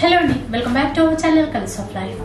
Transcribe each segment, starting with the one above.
Hello అండి welcome back to our channel colours of life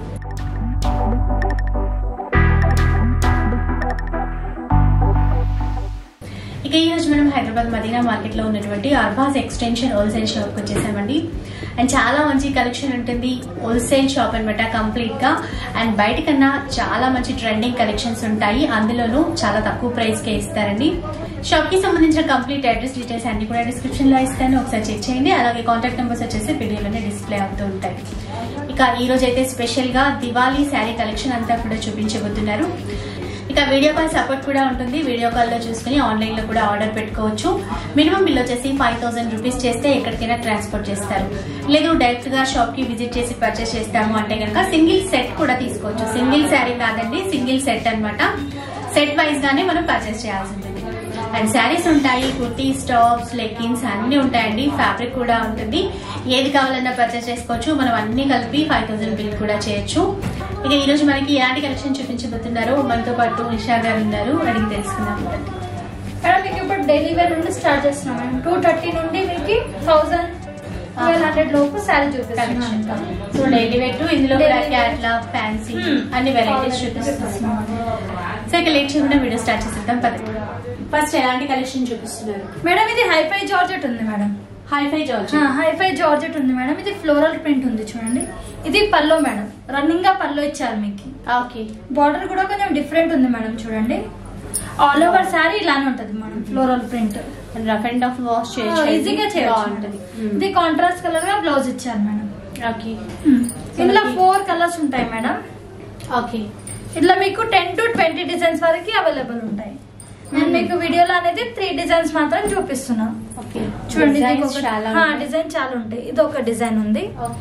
ఇక ఈ రోజు మనం హైదరాబాద్ మదీనా మార్కెట్ లో ఉన్నటువంటి అర్బాస్ ఎక్స్టెన్షన్ హోల్సేల్ షాప్ కి వచ్చేసామండి అండ్ చాలా మంచి కలెక్షన్ ఉంటుంది హోల్సేల్ షాప్ అనమాట కంప్లీట్ గా అండ్ బయట కన్నా చాలా మంచి ట్రెండింగ్ కలెక్షన్స్ ఉంటాయి అందులోనూ చాలా తక్కువ ప్రైస్ కే ఇస్తారండి షాప్ కి సంబంధించిన కంప్లీట్ అడ్రస్ డీటెయిల్స్ అన్ని కూడా డిస్క్రిప్షన్ లో ఇస్తాను ఒకసారి చెక్ చేయండి అలాగే కాంటాక్ట్ నెంబర్స్ వచ్చేసి వీడియోలోనే డిస్ప్లే అవుతూ ఉంటాయి ఇక ఈ రోజు అయితే స్పెషల్ గా దివాళీ శారీ కలెక్షన్ అంతా కూడా చూపించబోతున్నారు ఇక వీడియో కాల్ సపోర్ట్ కూడా ఉంటుంది వీడియో కాల్ లో చూసుకుని ఆన్లైన్ లో కూడా ఆర్డర్ పెట్టుకోవచ్చు మినిమం బిల్ వచ్చేసి ఫైవ్ థౌసండ్ రూపీస్ చేస్తే ఎక్కడికైనా ట్రాన్స్పోర్ట్ చేస్తారు లేదు డైరెక్ట్ గా షాప్ కి విజిట్ చేసి పర్చేస్ చేస్తాము అంటే కనుక సింగిల్ సెట్ కూడా తీసుకోవచ్చు సింగిల్ శారీ కాదండి సింగిల్ సెట్ అన్నమాట సెట్ వైజ్ గానే మనం పర్చేస్ చేయాల్సి ఉంటుంది అండ్ శారీస్ ఉంటాయి కుర్తీస్ టాప్స్ లెగ్గిన్స్ అన్ని ఉంటాయండి ఫ్యాబ్రిక్ కూడా ఉంటుంది ఏది కావాలన్నా పర్చేస్ చేసుకోవచ్చు మనం అన్ని కలిపి ఫైవ్ థౌసండ్ బిల్ కూడా చేయొచ్చు ఇక ఈ రోజు మనకి ఎలాంటి కలెక్షన్ చూపించబోతున్నారు మనతో పాటు నిషా గారు ఉన్నారు అడిగి తెలుసుకుందాం మేడం మీకు ఇప్పుడు డైలీ వేర్ నుండి స్టార్ట్ చేస్తున్నాం మేడం టూ థర్టీ నుండి మీకు థౌసండ్ ట్వెల్వ్ హండ్రెడ్ లోపు శారీ చూపిస్తున్నాం సో డైలీ వెట్ ఇందులో కూడా Daily wear. Catalogue fancy Hmm. అన్ని వెరైటీస్ చూపిస్తున్నాం సో ఇక లేట్ చేయకుండా వీడియో స్టార్ట్ చేసేద్దాం పద ఫస్ట్ ఎలాంటి కలెక్షన్ చూపిస్తున్నారు మేడం ఇది హైఫై జార్జెట్ ఉంది madam hi-fi georgette hi-fi georgette ఉంది మేడం ఇది ఫ్లోరల్ ప్రింట్ ఉంది చూడండి ఇది పల్లో మేడం రన్నింగ్ గా పల్లో ఇచ్చారు మీకు ఓకే బార్డర్ కూడా కొంచెం డిఫరెంట్ ఉంది మేడం చూడండి ఆల్ ఓవర్ శారీ ఇలానే ఉంటది madam floral print rough and ఆఫ్ వాష్ చేయొచ్చు ఈజీగా చేయవచ్చు బాగుంటది మేడం. ఇది కాంట్రాస్ట్ కలర్ గా బ్లౌజ్ ఇచ్చారు మేడం ఓకే ఇందులో ఫోర్ కలర్స్ ఉంటాయి మేడం ఓకే ఇట్లా మీకు టెన్ టు ట్వంటీ డిజైన్స్ వరకు అవైలబుల్ ఉంటాయి నేను మీకు వీడియోలో అనేది త్రీ డిజైన్స్ మాత్రం చూపిస్తున్నాను ఓకే చూడండి ఇది Designs ఒకటి- చాలా ఆ, ఉన్నాయి. డిజైన్ చాలా ఉంటాయి ఇది ఒక డిజైన్ ఉంది ఓకే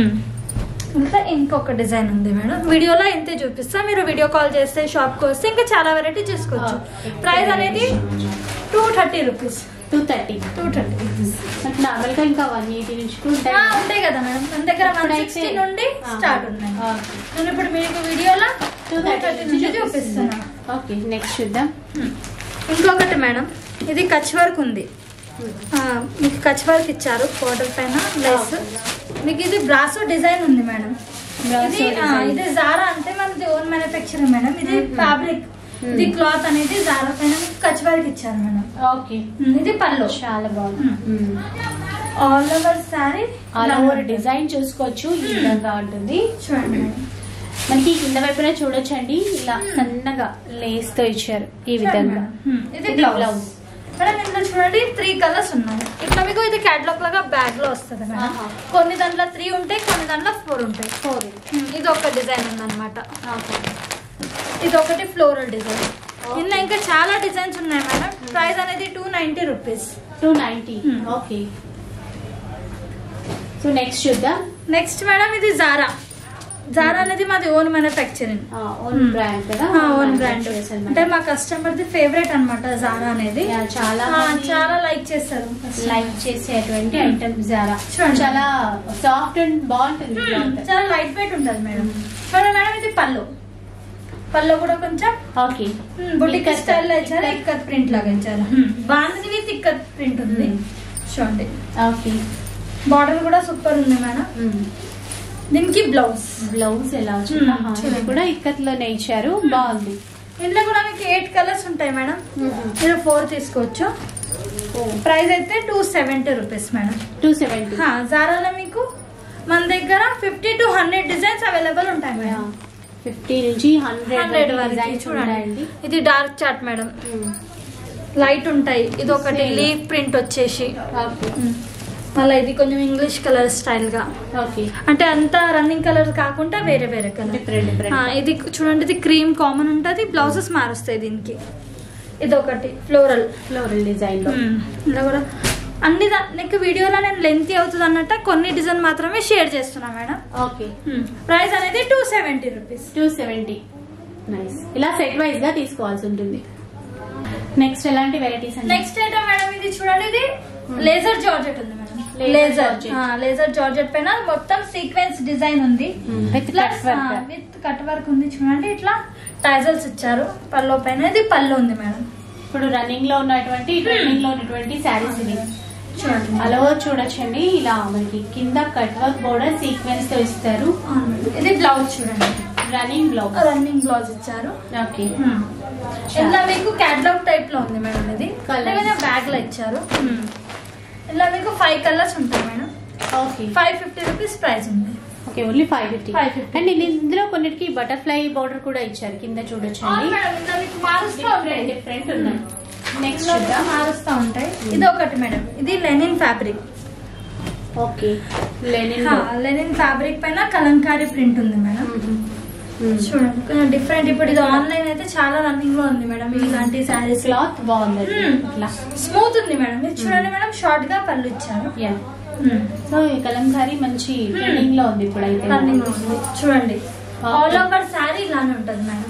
ఇంకా ఇంకొక డిజైన్ ఉంది మేడం వీడియోలో ఇంతే చూపిస్తా మీరు వీడియో కాల్ చేస్తే షాప్ కి వస్తే ఇంకా చాలా వెరైటీ చేసుకోవచ్చు Okay. ప్రైస్ అనేది two thirty rupees two thirty two thirty నాకు నార్మల్ గా ఇంకా వన్ ఎయిటీ నుంచి కూడా ఉంటాయి ఉంటాయి కదా మేడం మన దగ్గర వన్ ఇప్పుడైతే- సిక్స్టీ నుండి ఆ. స్టార్ట్ ఉన్నాయి ఓకే. నేను ఇప్పుడు మీకు వీడియోలో టూ టూ థర్టీ థర్టీ నుంచి నుంచి చూపిస్తున్నా ఓకే నెక్స్ట్ చూద్దాం ఇంకొకటి మేడం ఇది కచ్ వర్క్ ఉంది ఆ, మీకు కచ్ వర్క్ ఇచ్చారు బోర్డర్ పైన లెస్ మీకు ఇది బ్రాసో డిజైన్ ఉంది మేడం Brasso ఇది ఆ, design. ఇది జారా అంటే మనది ఓన్ మ్యానుఫ్యాక్చరింగ్ మేడం ఇది ఫ్యాబ్రిక్ ఇది క్లాత్ అనేది జారా పైన మీకు కచ్ వర్క్ ఇచ్చారు మేడం ఓకే ఉమ్, ఇది పళ్ళు చాలా బాగుంది all over sari all over design చూసుకోవచ్చు ఈ విధంగా ఉంటుంది చూడండి మేడం మనకి కింద వైపున చూడొచ్చండి ఇలా సన్నగా లేస్ తో ఇచ్చారు ఈ విధంగా ఉమ్, ఇది ఇది బ్లౌజ్ బ్లౌజ్. మేడం ఇందులో చూడండి త్రీ కలర్స్ ఉన్నాయి ఇట్లా మీకు ఇది క్యాటలాగ్ లాగా బ్యాగ్ లో వస్తుంది మేడం ఆహా. కొన్ని దాంట్లో త్రీ ఉంటాయి కొన్ని దాంట్లో ఫోర్ ఉంటాయి ఫోర్ ఉమ్, ఇది ఒక డిజైన్ ఉందన్నమాట ఇది ఒకటి ఫ్లోరల్ డిజైన్ ఇందులో ఇంకా చాలా డిజైన్స్ ఉన్నాయి మేడం ప్రైస్ అనేది two ninety rupees two ninety Hmm. Okay so next చూద్దాం నెక్స్ట్ మేడం ఇది జారా జారా అనేది మాది own manufacturing own Hmm. Brand కదా ఓన్ బ్రాండ్ అంటే మా కస్టమర్ ది ఫేవరెట్ అన్నమాట జారా అనేది Yeah, చాలా ఆ, మంది- చాలా లైక్ చేస్తారు లైక్ చేసేటువంటి ఐటమ్ జారా చూడండి. చాలా సాఫ్ట్ అండ్ బాగుంటుంది Hmm, cloth. చాలా లైట్ వెయిట్ ఉంటుంది మేడం చూడండి మేడం ఇది పళ్ళు పళ్ళు కూడా కొంచెం ఓకే బుటిక్ ఇక్కత్. స్టైల్ లో ఇచ్చారు ఇక్కత్ ప్రింట్ లాగా ఇచ్చారు బాగుంది విత్ ఇక్కత్ ప్రింట్ ఉంది Hmm. చూడండి ఓకే బార్డర్ కూడా సూపర్ ఉంది మేడం దీనికి బ్లౌజ్ బ్లౌజ్ ఎలా Hmm, వచ్చింది ఆహా, ఇది చూడండి. కూడా ఇక్కత్లోనే ఇచ్చారు బాగుంది ఇందులో కూడా మీకు ఎయిట్ కలర్స్ ఉంటాయి మేడం మీరు ఫోర్ తీసుకోవచ్చు ప్రైస్ అయితే two seventy rupees madam two seventy జారాలో మీకు మన దగ్గర fifty to hundred designs available ఉంటాయి మేడం ఫిఫ్టీ నుంచి హండ్రెడ్ హండ్రెడ్ వరకు డిజైన్స్ చూడండి ఉంటాయండి ఇది డార్క్ చాట్ మేడం లైట్ ఉంటాయి ఇది ఒకటి Same. లీఫ్ ప్రింట్ వచ్చేసి ఓకే మళ్ళీ ఇది కొంచెం ఇంగ్లీష్ కలర్ స్టైల్ గా ఓకే అంటే అంత రన్నింగ్ కలర్ కాకుండా వేరే వేరే కలర్ డిఫరెంట్ డిఫరెంట్ ఇది చూడండి ఇది క్రీమ్ కామన్ ఉంటుంది బ్లౌజెస్ మారుస్తాయి దీనికి ఇది ఒకటి ఫ్లోరల్ ఫ్లోరల్ డిజైన్ లో ఇలా కూడా అన్ని దా- నీకు వీడియోలో నేను లెంత్ అవుతుంది అన్నట్టు కొన్ని డిజైన్ మాత్రమే షేర్ చేస్తున్నా మేడం ఓకే ప్రైస్ అనేది two seventy rupees two seventy nice ఇలా సెట్ వైజ్ గా తీసుకోవాల్సి ఉంటుంది నెక్స్ట్ ఎలాంటి వెరైటీస్ అండి నెక్స్ట్ ఐటమ్ మేడం ఇది చూడండి ఇది లేజర్ జార్జెట్ ఉంది madam Laser laser georgette. Laser georgette పైన మొత్తం సీక్వెన్స్ డిజైన్ ఉంది with plus cut work with cut work ఉంది చూడండి ఇట్లా టైజల్స్ ఇచ్చారు పల్లో పైన ఇది పళ్ళు ఉంది మేడం ఇప్పుడు రన్నింగ్ లో ఉన్నటువంటి ట్రెండింగ్ లో ఉన్నటువంటి శారీస్ ఇవి చూడండి అలా చూడొచ్చండి ఇలా మనకి కింద కట్ వర్క్ బోర్డర్ సీక్వెన్స్ తో ఇస్తారు అవును. ఇది బ్లౌజ్ చూడండి రన్నింగ్ బ్లౌజ్ రన్నింగ్ బ్లౌజ్ ఇచ్చారు ఓకే ఇలా మీకు క్యాటలాగ్ టైప్ లో ఉంది మేడం ఇది Colours. బ్యాగ్ లో ఇచ్చారు ఇలా మీకు ఫైవ్ కలర్స్ ఉంటాయి madam okay five fifty rupees price ఉంది okay only five fifty 550. And ఇది ఇందులో కొన్నిటికి బటర్ఫ్లై బోర్డర్ కూడా ఇచ్చారు కింద చూడొచ్చండి మేడం ఇలా మీకు మారుస్తూ ఉంటాయి డిఫరెంట్ ఉన్నాయి నెక్స్ట్ ఇలా మీకు మారుస్తూ ఉంటాయి ఇది ఒకటి మేడం ఇది linen fabric okay linen linen fabric పైన కలంకారీ ప్రింట్ ఉంది మేడం చూడండి కొంచెం డిఫరెంట్ ఇప్పుడు ఇది ఆన్లైన్ అయితే చాలా రన్నింగ్ లో ఉంది మేడం ఇలాంటి శారీస్ క్లాత్ బాగుంది Hmm. ఇట్లా స్మూత్ ఉంది మేడం ఇది చూడండి మేడం షార్ట్ గా పళ్ళు ఇచ్చారు యా సో ఈ కలంకారీ మంచి ట్రెండింగ్ లో ఉంది ఇప్పుడు అయితే రన్నింగ్ లో ఉంది చూడండి Okay. ఆల్ ఓవర్ శారీ ఇలానే ఉంటది మేడం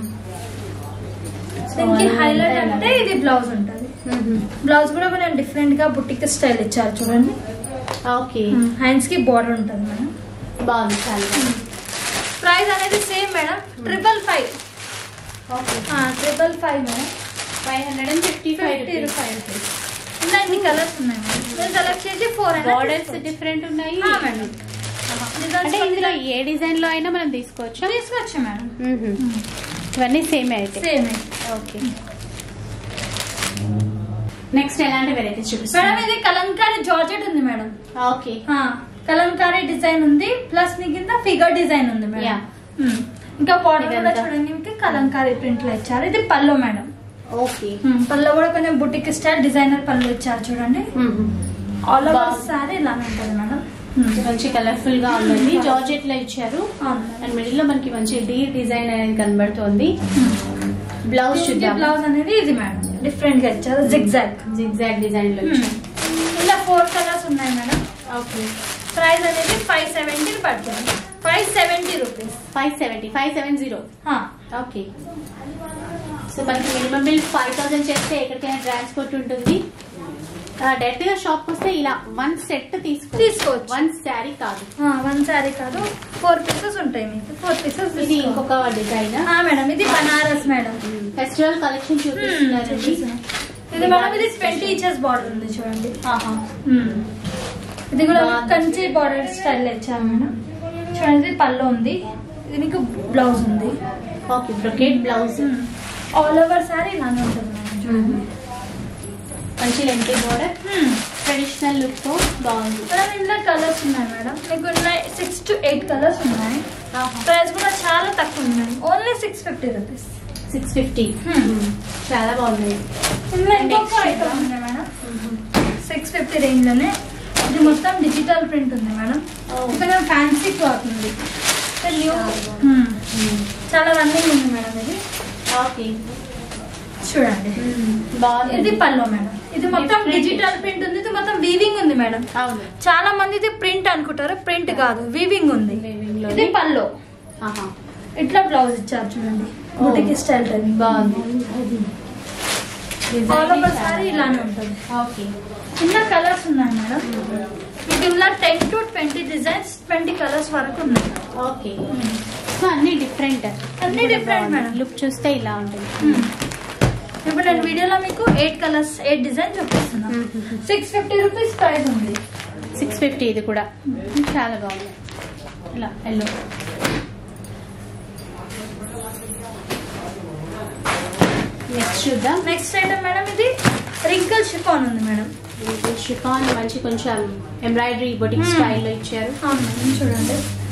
So, దీనికి అలా హైలైట్ ఉంటాయి అంటే ఇది బ్లౌజ్ ఉంటది మ్మ్. బ్లౌజ్ కూడా కొంచెం డిఫరెంట్ గా బుట్టిక్ స్టైల్ ఇచ్చారు చూడండి ఓకే హ్యాండ్స్ కి బార్డర్ ఉంటుంది మేడం బాగుంది చాలా ప్రైస్ అనేది same madam triple five okay triple five madam five hundred and fifty five fifty rupees rupees ఇలా ఇన్ని కలర్స్ ఉన్నాయి మేడం మీరు సెలెక్ట్ చేసి ఫోర్ బార్డర్స్ డిఫరెంట్ ఉన్నాయి మేడం అంటే ఇందులో ఏ డిజైన్ లో అయినా మనం తీసుకోవచ్చు తీసుకోవచ్చు మేడం ఇవన్నీ సేమ్ అయితే సేమ్ ఓకే నెక్స్ట్ ఎలాంటి వెరైటీస్ మేడం చూపిస్తాం ఇది కలంకారీ జార్జెట్ ఉంది మేడం ఓకే ఆ, కలంకారీ డిజైన్ ఉంది ప్లస్ మీ కింద ఫిగర్ డిజైన్ ఉంది మేడం Yeah. ఉమ్. ఇంకా బార్డర్ కూడా ఇదంతా. చూడండి మీకు కలంకారీ ప్రింట్ లో ఇచ్చారు ఇది పళ్ళు మేడం ఓకే ఉమ్, పళ్ళు కూడా కొంచెం బుటిక్ స్టైల్ డిజైనర్ పళ్ళు ఇచ్చారు చూడండి ఆల్ ఓవర్ బాగుంది. సారీ ఇలానే ఉంటుంది మేడం ఉమ్. మంచి కలర్ఫుల్ గా ఉందండి జార్జెట్ లో ఇచ్చారు అవును అండ్ మిడిల్ లో మనకి మంచి డీ డిజైన్ అనేది కనబడుతోంది బ్లౌజ్ చూద్దాం బ్లౌజ్ అనేది ఇది మేడం డిఫరెంట్ గా ఇచ్చారు జిగ్జాగ్ జిగ్జాగ్ డిజైన్ లో ఇచ్చారు ఇలా ఫోర్ కలర్స్ ఉన్నాయి మేడం ఓకే ప్రైస్ అనేది ఫైవ్ సెవెంటీ పడుతుంది five seventy rupees five seventy five seven zero okay so మనకి మినిమం బిల్ ఫైవ్ థౌసండ్ చేస్తే ఎక్కడికైనా ట్రాన్స్పోర్ట్ ఉంటుంది డైరెక్ట్ గా షాప్ వస్తే ఇలా వన్ సెట్ తీసుకో తీసుకోవచ్చు. వన్ శారీ కాదు వన్ శారీ కాదు ఫోర్ పీసెస్ ఉంటాయి మీకు ఫోర్ పీసెస్ ఇది ఇంకొక డిజైన్ మేడం ఇది బనారస్ మేడం ఫెస్టివల్ కలెక్షన్ చూపిస్తున్నారండి ఇది మేడం ఇది ట్వంటీ ఇంచెస్ బార్డర్ ఉంది చూడండి ఆహా. ఇది కూడా బాగుంది. కంచి బార్డర్ స్టైల్ ఇచ్చారు మేడం చూడండి ఇది పళ్ళు ఉంది ఇది మీకు బ్లౌజ్ ఉంది okay brocade blouse all over sari ఇలానే ఉంటుంది మేడం చూడండి మంచి లెంతీ బోర్డర్ ట్రెడిషనల్ లుక్ తో బాగుంది మేడం ఇందులో కలర్స్ ఉన్నాయి మేడం మీకు ఉన్నాయి సిక్స్ టు ఎయిట్ కలర్స్ ఉన్నాయి ప్రైస్ కూడా చాలా తక్కువ ఉంది madam only six fifty rupees six fifty చాలా బాగుంది ఇందులో ఇంకొక Next ఐటమ్ ఉంది మేడం సిక్స్ ఫిఫ్టీ రేంజ్ లోనే ఇది మొత్తం డిజిటల్ ప్రింట్ ఉంది మేడం Oh. కొంచెం ఫ్యాన్సీ క్లాత్ ఉంది న్యూ చాలా రన్నింగ్ ఉంది మేడం ఇది ఓకే చూడండి బాగుంది ఇది పళ్ళు మేడం ఇది మొత్తం Different. డిజిటల్ ప్రింట్ ఉంది ఇది మొత్తం వీవింగ్ ఉంది మేడం అవును చాలా మంది ఇది ప్రింట్ అనుకుంటారు ప్రింట్ కాదు వీవింగ్ ఉంది Weaving లోనే. ఇది పళ్ళు ఆహా. ఇట్లా బ్లౌజ్ ఇచ్చారు చూడండి బుటికి స్టైల్ ట్రైనింగ్ బాగుంది ఆల్ ఓవర్ సారీ ఇలానే ఉంటుంది ఓకే చిన్న కలర్స్ ఉన్నాయి మేడం మీకు ఇలా ten to twenty designs twenty colours వరకు ఉన్నాయి ఓకే సో అన్ని డిఫరెంట్ అన్ని different, madam. లుక్ చూస్తే ఇలా ఉంటుంది ఇప్పుడు నేను వీడియోలో మీకు ఎయిట్ కలర్స్ ఎయిట్ డిజైన్ చూపిస్తున్నాను సిక్స్ ఫిఫ్టీ రూపీస్ ప్రైస్ ఉంది సిక్స్ ఫిఫ్టీ ఇది కూడా చాలా బాగుంది ఇలా ఎల్లో నెక్స్ట్ చూద్దాం నెక్స్ట్ ఐటమ్ మేడం ఇది రింకల్ షిఫాన్ ఉంది మేడం షిఫాన్ మంచి కొంచెం ఎంబ్రాయిడరీ బొటిక్ Hmm. స్టైల్లో ఇచ్చారు అవును మేడం చూడండి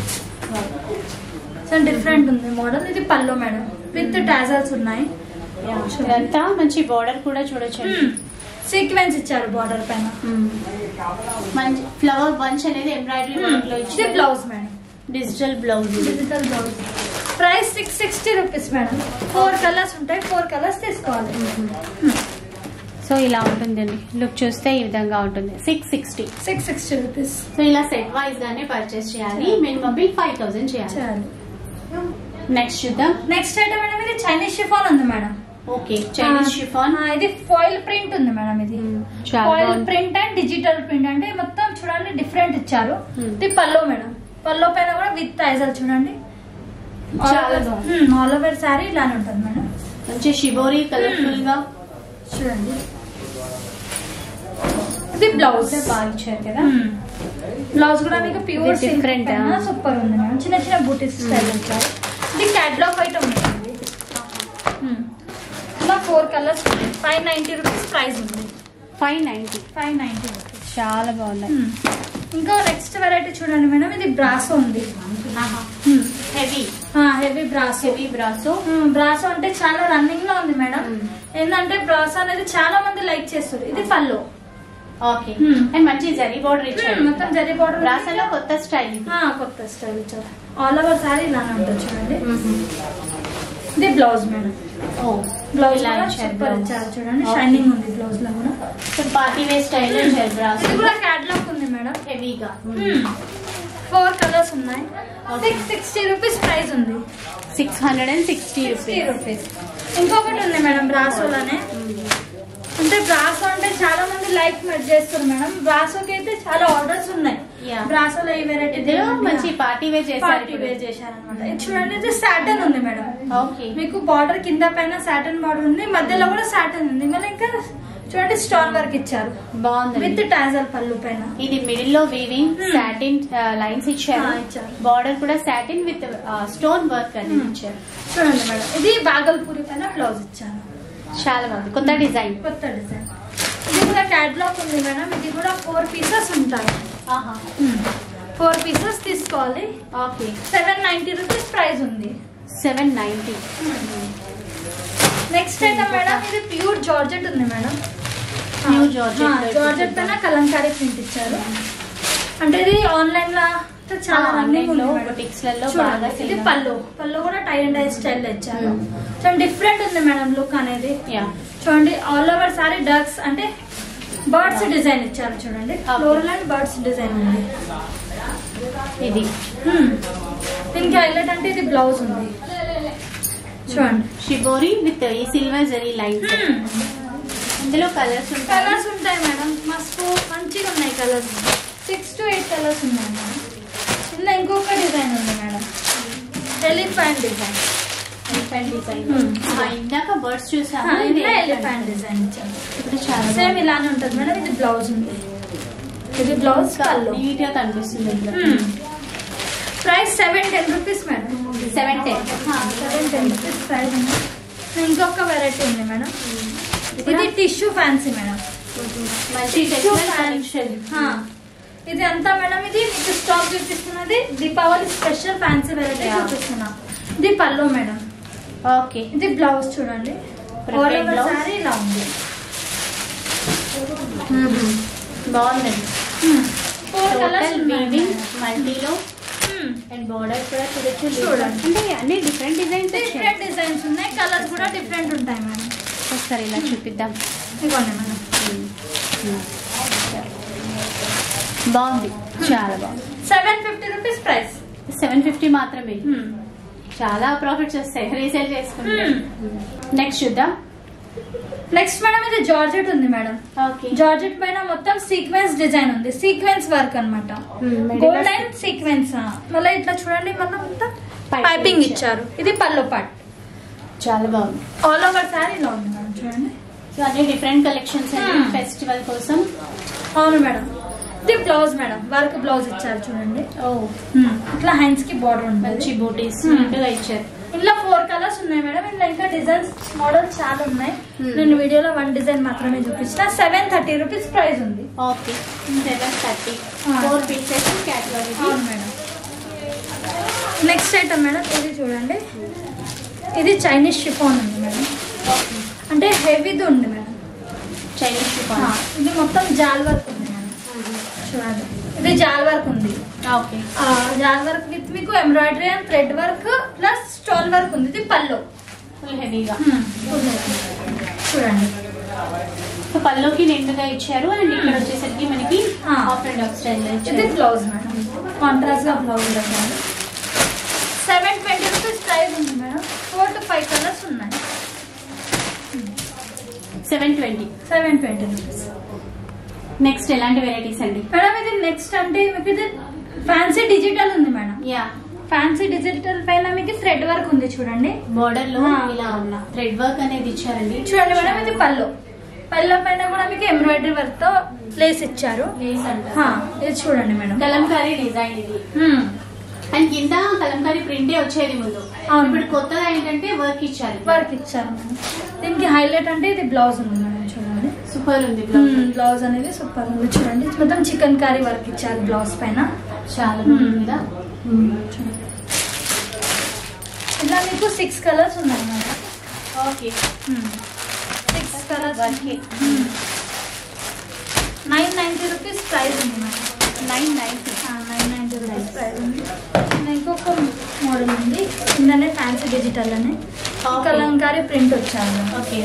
సో డిఫరెంట్ ఉంది మోడల్ ఇది పల్లో మేడం విత్ టాజల్స్ ఉన్నాయి ఇదంతా మంచి బార్డర్ కూడా చూడొచ్చండి సీక్వెన్స్ ఇచ్చారు బార్డర్ పైన మంచి ఫ్లవర్ బంచ్ అనేది ఎంబ్రాయిడరీ వర్క్ లో ఇది ఇచ్చారు బ్లౌజ్ మేడం డిజిటల్ బ్లౌజ్ ఇది digital blouse price six sixty rupees madam four colours ఉంటాయి ఫోర్ కలర్స్ తీసుకోవాలి సో ఇలా ఉంటుందండి లుక్ చూస్తే ఈ విధంగా ఉంటుంది six sixty six sixty rupees so ఇలా సెట్ వైజ్ గానే పర్చేస్ చేయాలి మినిమం బిల్ ఫైవ్ థౌసండ్ చేయాలి చేయాలి నెక్స్ట్ చూద్దాం నెక్స్ట్ ఐటమ్ మేడం ఇది చైనీస్ షిఫాన్ ఉంది మేడం ఓకే చైనీస్ షిఫాన్ ఆ, ఇది ఫాయిల్ ప్రింట్ ఉంది మేడం ఇది చాలా ఫాయిల్ బాగుంది. ప్రింట్ అండ్ డిజిటల్ ప్రింట్ అంటే మొత్తం చూడండి డిఫరెంట్ ఇచ్చారు Hmm. ఇది పల్లో మేడం పల్లో పైన కూడా విత్ ఐజల్ చూడండి చాలా బాగుంది. ఆల్ ఓవర్ శారీ ఇలానే ఉంటుంది మేడం మంచి షిబోరి కలర్ఫుల్ గా చూడండి ఇది బ్లౌజ్ బాగా ఇచ్చారు కదా బ్లౌజ్ కూడా మీకు ప్యూర్ ఇది different ఆ? సూపర్ ఉంది మేడం చిన్న చిన్న బూటీస్ స్టైల్ ఇచ్చారు ఇది క్యాట్లాగ్ ఐటమ్ ఉంది Hmm. ఇలా ఫోర్ కలర్స్ ఉన్నాయి ఫైవ్ నైన్టీ రూపీస్ ప్రైస్ ఉంది five ninety five ninety rupees చాలా బాగున్నాయి ఇంకా నెక్స్ట్ వెరైటీ చూడండి మేడం ఇది బ్రాసో ఉంది heavy heavy brasso heavy brasso brasso అంటే చాలా రన్నింగ్ లో ఉంది మేడం Hmm. ఏంటంటే బ్రాసో అనేది చాలా మంది లైక్ చేస్తారు ఇది పళ్ళు ఓకే Hmm. అండ్ మంచి జరీ బార్డర్ ఇచ్చారు మొత్తం జరీ బార్డర్ బ్రాసలో కొత్త స్టైల్ ఇది కొత్త స్టైల్ ఇచ్చారు ఆల్ ఓవర్ సారీ ఇలానే ఉంటుంది చూడండి ఇది బ్లౌజ్ మేడం ఓ బ్లౌజ్ ఇలా కూడా ఇచ్చారు సూపర్ blouse. ఇచ్చారు చూడండి Okay. షైనింగ్ ఉంది బ్లౌజ్ లో కూడా సో పార్టీ వేర్ స్టైల్ ఇచ్చారు బ్రాసో ఇది కూడా క్యాట్లాగ్ ఉంది మేడం హెవీగా ఫోర్ కలర్స్ ఉన్నాయి సిక్స్ సిక్స్టీ రూపీస్ ప్రైస్ ఉంది six hundred and sixty sixty rupees rupees ఇంకొకటి ఉంది మేడం బ్రాసోలోనే అంటే బ్రాసో అంటే చాలా మంది లైక్ చేస్తారు మేడం బ్రాసోకి అయితే చాలా ఆర్డర్స్ ఉన్నాయి Yeah. బ్రాసోలో ఈ వెరైటీ ఇది మంచి పార్టీ వేర్ చేశారు పార్టీ వేర్ చేశారనమాట ఇది చూడండి ఇది సాటన్ ఉంది మేడం ఓకే మీకు బార్డర్ కింద పైన సాటన్ బార్డర్ ఉంది మధ్యలో కూడా సాటన్ ఉంది మళ్ళీ ఇంకా చూడండి స్టోన్ వర్క్ ఇచ్చారు బాగుంది విత్ టాజల్ పళ్ళు పైన ఇది మిడిల్ లో వీవింగ్ Hmm. సాటిన్ లైన్స్ ఇచ్చారు ఆ, ఇచ్చారు. బార్డర్ కూడా సాటిన్ విత్ స్టోన్ వర్క్ అనేది Hmm. ఇచ్చారు చూడండి మేడం ఇది బాగల్పూరి పైన బ్లౌజ్ ఇచ్చారు చాలా బాగుంది కొత్త డిజైన్ కొత్త డిజైన్ ఇది కూడా క్యాట్లాగ్ ఉంది మేడం ఇది కూడా ఫోర్ పీసెస్ ఉంటాయి ఫోర్ పీసెస్ తీసుకోవాలి okay seven ninety rupees price ఉంది seven ninety next item madam ఇది ప్యూర్ జార్జెట్ ఉంది మేడం Pure georgette లో జార్జెట్ పైన కలంకారీ ప్రింట్ ఇచ్చారు అంటే ఇది ఆన్లైన్ లా అయితే చాలా రన్నింగ్ లో ఉంది మేడం. బొటిక్స్ లలో చూడండి, బాగా ఇది sell పళ్ళు పళ్ళు కూడా టై అండ్ డై స్టైల్ ఇచ్చారు Hmm. చాలా డిఫరెంట్ ఉంది మేడం లుక్ అనేది యా చూడండి ఆల్ ఓవర్ సారీ డక్స్ అంటే బర్డ్స్ డిజైన్ ఇచ్చారు చూడండి Okay. Floral and birds design ఉంది ఇది Hmm. దీనికి హైలైట్ అంటే ఇది బ్లౌజ్ ఉంది చూడండి షిబోరి విత్ ఈ సిల్వర్ జరీ లైన్స్ Hmm. ఇందులో కలర్స్ ఉంటాయి కలర్స్ ఉంటాయి మేడం మస్తు మంచిగా ఉన్నాయి colours six to eight colours ఉన్నాయి మేడం ఇలా ఇంకొక డిజైన్ ఉంది madam elephant design elephant design Hmm. ఇందాక బర్డ్స్ చూసాము ఇది ఇలా elephant. ఎలిఫెంట్ డిజైన్ ఇచ్చారు ఇప్పుడు చాలా సేమ్ ఇలానే ఉంటుంది మేడం ఇది బ్లౌజ్ ఉంది ఇది బ్లౌజ్ పళ్ళు నీట్ గా కనిపిస్తుంది ఇందులో price seven ten rupees madam seven ten seven ten rupees price ఉంది ఇంకొక వెరైటీ ఉంది మేడం ఇది టిష్యూ ఫ్యాన్సీ మేడం మంచి టెక్స్టైల్ కలెక్షన్ ఆ, ఇది అంతా మేడం ఇది మీకు స్టాక్ చూపిస్తున్నది Deepavali special fancy variety Yeah. చూపిస్తున్నా ఇది పళ్ళు మేడం ఓకే ఇది బ్లౌజ్ చూడండి Prepared All over blouse. saree ఇలా ఉంది బాగుందండి ఫోర్ కలర్స్ టోటల్ వీవింగ్ మల్టీలో అండ్ బార్డర్ కూడా చూడొచ్చు చూడండి. అంటే అన్ని డిఫరెంట్ డిజైన్స్ వచ్చాయి డిఫరెంట్ డిజైన్స్ ఉన్నాయి కలర్స్ కూడా డిఫరెంట్ ఉంటాయి మేడం ఒకసారి ఇలా చూపిద్దాం ఇవ్వండి మేడం బాగుంది చాలా బాగుంది seven fifty rupees price seven fifty మాత్రమే చాలా ప్రాఫిట్స్ వస్తాయి రీసేల్ చేసుకుంటే నెక్స్ట్ చూద్దాం నెక్స్ట్ మేడం ఇది జార్జెట్ ఉంది మేడం ఓకే జార్జెట్ పైన మొత్తం సీక్వెన్స్ డిజైన్ ఉంది సీక్వెన్స్ వర్క్ అన్నమాట గోల్డ్ అండ్ సీక్వెన్స్ మళ్ళీ ఇట్లా చూడండి మళ్ళీ మొత్తం Piping పైపింగ్ ఇచ్చారు. ఇచ్చారు ఇది పళ్ళు పాట్ చాలా బాగుంది ఆల్ ఓవర్ సారీ ఇలా ఉంది మేడం చూడండి సో అన్ని డిఫరెంట్ కలెక్షన్స్ అండి Hmm. ఫెస్టివల్ కోసం అవును మేడం ఇది బ్లౌజ్ మేడం వర్క్ బ్లౌజ్ ఇచ్చారు చూడండి ఓ ఇట్లా హ్యాండ్స్ కి బార్డర్ మంచి ఉంటుంది బూటీస్ Hmm. నీట్గా ఇచ్చారు ఇందులో ఫోర్ కలర్స్ ఉన్నాయి మేడం ఇందులో ఇంకా డిజైన్స్ మోడల్స్ చాలా ఉన్నాయి Hmm. నేను వీడియోలో వన్ డిజైన్ మాత్రమే చూపించిన సెవెన్ థర్టీ రూపీస్ ప్రైస్ ఉంది okay seven thirty Ah. Four pieces catalogue అవును మేడం నెక్స్ట్ ఐటమ్ మేడం ఇది చూడండి ఇది చైనీస్ షిఫాన్ ఉంది మేడం అంటే హెవీది ఉంది మేడం చైనీస్ ఆ, షిఫాన్ ఇది మొత్తం జాల్ వర్క్ ఉంది మేడం చూడండి ఇది జాల్ వర్క్ ఉంది ఓకే ఆ, జాల్ వర్క్ విత్ మీకు embroidery and thread work plus stone work ఉంది ఇది పల్లో ఫుల్ హెవీగా చూడండి సో పల్లోకి నిండుగా ఇచ్చారు అండ్ ఇక్కడ వచ్చేసరికి మనకి Ah. Half and half style ఇది ఇచ్చారు బ్లౌజ్ మేడం కాంట్రాస్ట్ గా బ్లౌజ్ పెట్టాలి సెవెన్ ట్వంటీ రూపీస్ ప్రైస్ ఉంది madam four to five colours ఉన్నాయి seven twenty seven twenty rupees next ఎలాంటి వెరైటీస్ అండి మేడం ఇది నెక్స్ట్ అంటే మీకు ఇది ఫ్యాన్సీ డిజిటల్ ఉంది మేడం యా ఫ్యాన్సీ డిజిటల్ పైన మీకు థ్రెడ్ వర్క్ ఉంది చూడండి బోర్డర్ లో Ah. ఇలా ఉన్న థ్రెడ్ వర్క్ అనేది ఇచ్చారండి చూడండి మేడం ఇది పళ్ళు పళ్ళ పైన కూడా మీకు ఎంబ్రాయిడరీ వర్క్ తో లేస్ ఇచ్చారు హా, ఇది చూడండి మేడం కలంకారీ డిజైన్ ఇది హ్మ్. అండ్ కింద కలంకారీ ప్రింటే వచ్చేది ముందు అవును. ఇప్పుడు కొత్తగా ఏంటంటే వర్క్ ఇచ్చారు వర్క్ ఇచ్చారు మేడం దీనికి హైలైట్ అంటే ఇది బ్లౌజ్ ఉంది మేడం చూడండి సూపర్ ఉంది బ్లౌజ్ హ్మ్, బ్లౌజ్ అనేది సూపర్ ఉంది చూడండి మొత్తం చికెన్ కర్రీ వర్క్ ఇచ్చారు బ్లౌజ్ పైన చాలా బాగుంది కదా ఇలా మీకు సిక్స్ కలర్స్ ఉన్నాయి madam okay six colours work nine ninety rupees price ఉంది madam nine ninety nine ninety rupees price ఉంది ఇంకా ఇంకొక మోడల్ ఉంది కిందనే ఫ్యాన్సీ డిజిటల్ అని Okay. కలంకారీ ప్రింట్ వచ్చారు మేడం. ఓకే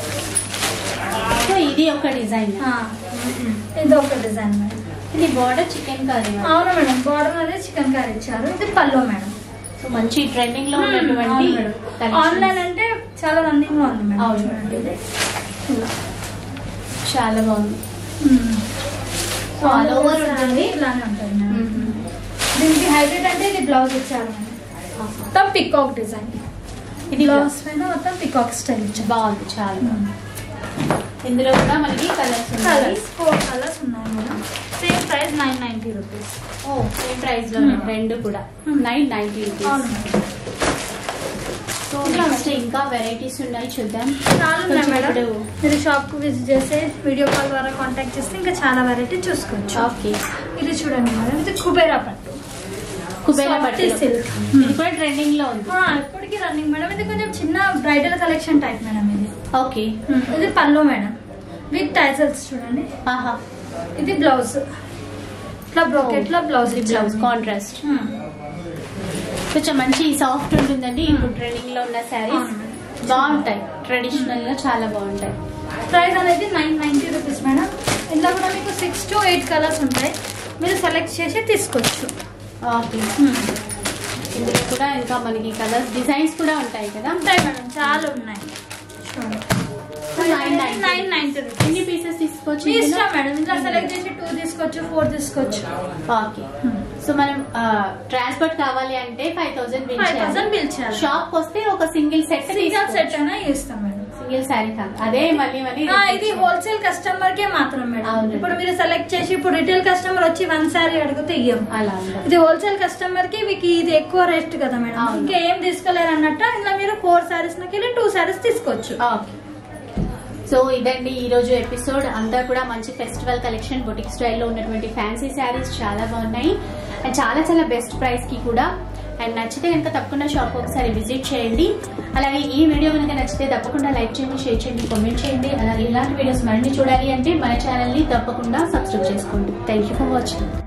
సో ఇది ఒక డిజైన్ ఆ, ఇది ఒక డిజైన్ మేడం ఇది బార్డర్ చికెన్ కర్రీ అవును మేడం బార్డర్ అనేది చికెన్ కర్రీ ఇచ్చారు ఇది పళ్ళు మేడం సో మంచి ట్రెండింగ్ లో ఉన్నటువంటి అవును మేడం. collections. ఆన్లైన్ అంటే చాలా రన్నింగ్ లో ఉంది మేడం అవును. చూడండి ఇది ఇలా. చాలా బాగుంది మ్మ్. సో ఆల్ ఓవర్ ఉంటుంది ఇలానే ఉంటుంది మేడం దీనికి హైలైట్ అంటే ఇది బ్లౌజ్ ఇచ్చారు మేడం మొత్తం పికాక్ డిజైన్ ఇది బ్లౌజ్ పైన మొత్తం పికాక్ స్టైల్ ఇచ్చారు బాగుంది చాలా బాగుంది. ఇందులో కూడా మనకి కలర్స్ ఉన్నాయి కలర్స్ ఫోర్ కలర్స్ ఉన్నాయి madam same price nine ninety rupees ఓ సేమ్ ప్రైస్ లో Hmm. రెండు కూడా Hmm. నైన్ నైన్టీ అవును రూపీస్ మేడం సో నెక్స్ట్ ఇంకా వెరైటీస్ ఉన్నాయి చూద్దాం చాలా ఉన్నాయి కొంచెం మేడం ఇప్పుడు మీరు షాప్ కు విజిట్ చేస్తే వీడియో కాల్ ద్వారా కాంటాక్ట్ చేస్తే ఇంకా చాలా వెరైటీ చూసుకోవచ్చు ఓకే ఇది చూడండి మేడం ఇది కుబేరా పట్టు కుబేరా Soft పట్టు silk. ఇది కూడా ట్రెండింగ్ లో ఉంది ఆ, ఇప్పటికీ రన్నింగ్ మేడం ఇది కొంచెం చిన్న బ్రైడల్ కలెక్షన్ టైప్ మేడం ఇది ఓకే ఇది పళ్ళు మేడం విత్ టైజల్స్ చూడండి ఆహా ఇది బ్లౌజ్ ఇట్లా బ్రోకెట్ లో బ్లౌజ్ ఇది బ్లౌజ్ కాంట్రాస్ట్ కొంచెం మంచి సాఫ్ట్ ఉంటుందండి ఇప్పుడు ట్రెండింగ్ లో ఉన్న శారీస్ అవును. బాగుంటాయి ట్రెడిషనల్ గా చాలా బాగుంటాయి ప్రైస్ అనేది నైన్ నైన్టీ రూపీస్ మేడం ఇందులో కూడా మీకు సిక్స్ టు ఎయిట్ కలర్స్ ఉంటాయి మీరు సెలెక్ట్ చేసి తీసుకోవచ్చు ఓకే ఇందులో కూడా ఇంకా మనకి కలర్స్ డిజైన్స్ కూడా ఉంటాయి కదా ఉంటాయి మేడం చాలా ఉన్నాయి nine nine nine ninety rupees ఎన్ని పీసెస్ తీసుకోవచ్చు మీ ఇందులో? ఇష్టం మేడం ఇందులో సెలెక్ట్ చేసి టూ తీసుకోవచ్చు ఫోర్ తీసుకోవచ్చు ఓకే సో మనం ట్రాన్స్పోర్ట్ కావాలి అంటే five thousand bill five thousand చేయాలి బిల్ చేయాలి షాప్ వస్తే ఒక సింగిల్ సెట్ సింగల్ సెట్ అయినా ఇస్తాం మేడం సింగిల్ శారీ కాదు అదే మళ్ళీ మళ్ళీ ఆ, ఇది హోల్సేల్ కస్టమర్ కే మాత్రం మేడం అవునండి. ఇప్పుడు మీరు సెలెక్ట్ చేసి ఇప్పుడు రిటైల్ కస్టమర్ వచ్చి వన్ సారీ అడిగితే ఇయ్యం అలా ఉండదు ఇది హోల్సేల్ కస్టమర్ కి మీకు ఇది ఎక్కువ రేట్ కదా మేడం అవును. ఇంకా ఏం తీసుకోలేరు అన్నట్టు ఇలా మీరు ఫోర్ సారీస్ వెళ్ళి టూ సారీస్ తీసుకోవచ్చు ఓకే సో ఇదండి ఈ రోజు ఎపిసోడ్ అంతా కూడా మంచి ఫెస్టివల్ కలెక్షన్ బొటిక్ స్టైల్లో ఉన్నటువంటి ఫ్యాన్సీ శారీస్ చాలా బాగున్నాయి అండ్ చాలా చాలా బెస్ట్ ప్రైస్ కి కూడా అండ్ నచ్చితే కనుక తప్పకుండా షాప్ ఒకసారి విజిట్ చేయండి అలాగే ఈ వీడియో కనుక నచ్చితే తప్పకుండా లైక్ చేయండి షేర్ చేయండి కామెంట్ చేయండి అలాగే ఇలాంటి వీడియోస్ మరిన్ని చూడాలి అంటే మన ఛానల్ని తప్పకుండా సబ్స్క్రైబ్ చేసుకోండి థ్యాంక్ యూ ఫర్ వాచింగ్